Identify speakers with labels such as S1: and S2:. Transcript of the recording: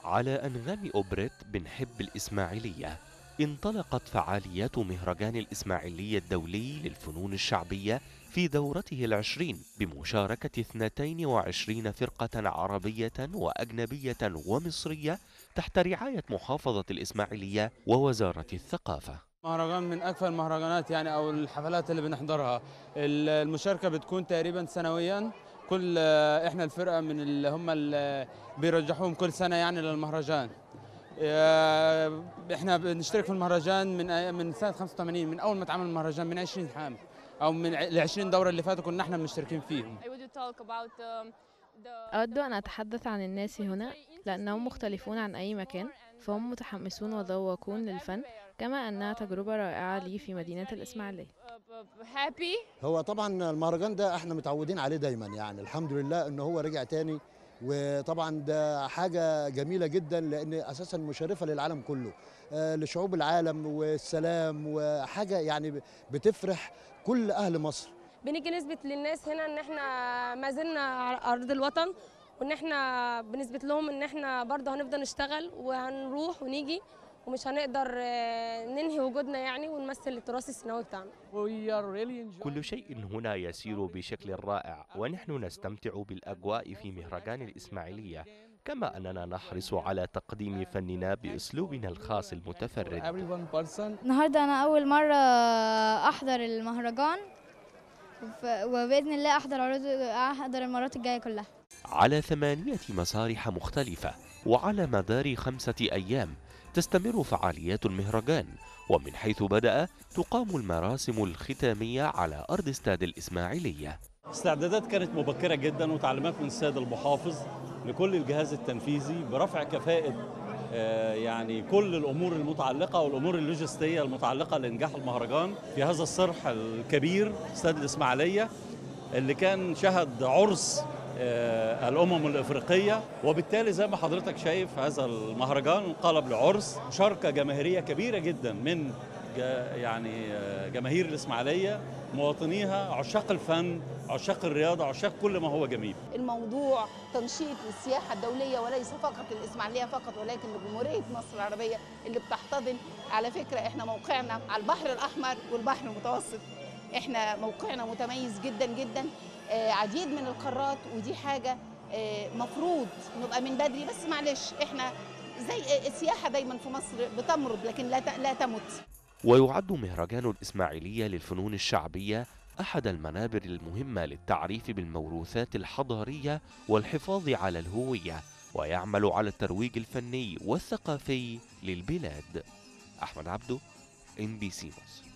S1: على أنغام أوبريت بنحب الإسماعيلية انطلقت فعاليات مهرجان الإسماعيلية الدولي للفنون الشعبية في دورته العشرين بمشاركة 22 فرقة عربية وأجنبية ومصرية تحت رعاية محافظة الإسماعيلية ووزارة الثقافة
S2: مهرجان من اكثر المهرجانات يعني او الحفلات اللي بنحضرها المشاركه بتكون تقريبا سنويا كل احنا الفرقه من اللي هم اللي بيرجحوهم كل سنه يعني للمهرجان احنا بنشترك في المهرجان من من سنه 85 من اول ما اتعمل المهرجان من 20 عام او من ال 20 دوره اللي فاتوا كنا احنا مشتركين فيهم
S3: أود أن أتحدث عن الناس هنا لأنهم مختلفون عن أي مكان فهم متحمسون وذواقون للفن كما أنها تجربة رائعة لي في مدينة الإسماعيلية
S4: هو طبعا المهرجان ده احنا متعودين عليه دايما يعني الحمد لله ان هو رجع تاني وطبعا ده حاجة جميلة جدا لأن أساسا مشرفة للعالم كله آه لشعوب العالم والسلام وحاجة يعني بتفرح كل أهل مصر
S5: بنيجي نثبت للناس هنا ان احنا ما زلنا على ارض الوطن وان احنا بنثبت لهم ان احنا برضه هنفضل نشتغل وهنروح ونيجي ومش هنقدر ننهي وجودنا يعني ونمثل التراث السيناوي بتاعنا
S1: كل شيء هنا يسير بشكل رائع ونحن نستمتع بالأجواء في مهرجان الإسماعيلية كما أننا نحرص على تقديم فننا بأسلوبنا الخاص المتفرد
S6: النهاردة أنا أول مرة أحضر المهرجان وباذن الله احضر عروض احضر المرات الجايه كلها
S1: على ثمانيه مسارح مختلفه وعلى مدار خمسه ايام تستمر فعاليات المهرجان ومن حيث بدا تقام المراسم الختاميه على ارض استاد الاسماعيليه
S7: استعدادات كانت مبكره جدا وتعليمات من السيد المحافظ لكل الجهاز التنفيذي برفع كفاءه يعني كل الامور المتعلقه والامور اللوجستيه المتعلقه لانجاح المهرجان في هذا الصرح الكبير استاد الاسماعيليه اللي كان شهد عرس الامم الافريقيه وبالتالي زي ما حضرتك شايف هذا المهرجان انقلب لعرس مشاركه جماهيريه كبيره جدا من يعني جماهير الاسماعيليه مواطنيها عشاق الفن عشاق الرياضه عشاق كل ما هو جميل
S8: الموضوع تنشيط للسياحه الدوليه وليس فقط للاسماعيليه فقط ولكن لجمهوريه مصر العربيه اللي بتحتضن على فكره احنا موقعنا على البحر الاحمر والبحر المتوسط احنا موقعنا متميز جدا جدا آه عديد من القارات ودي حاجه آه مفروض نبقى من بدري بس معلش احنا زي السياحه دايما في مصر بتمرض لكن لا لا تمت
S1: ويعد مهرجان الإسماعيلية للفنون الشعبية أحد المنابر المهمة للتعريف بالموروثات الحضارية والحفاظ على الهوية ويعمل على الترويج الفني والثقافي للبلاد أحمد عبده ام بي سي مصر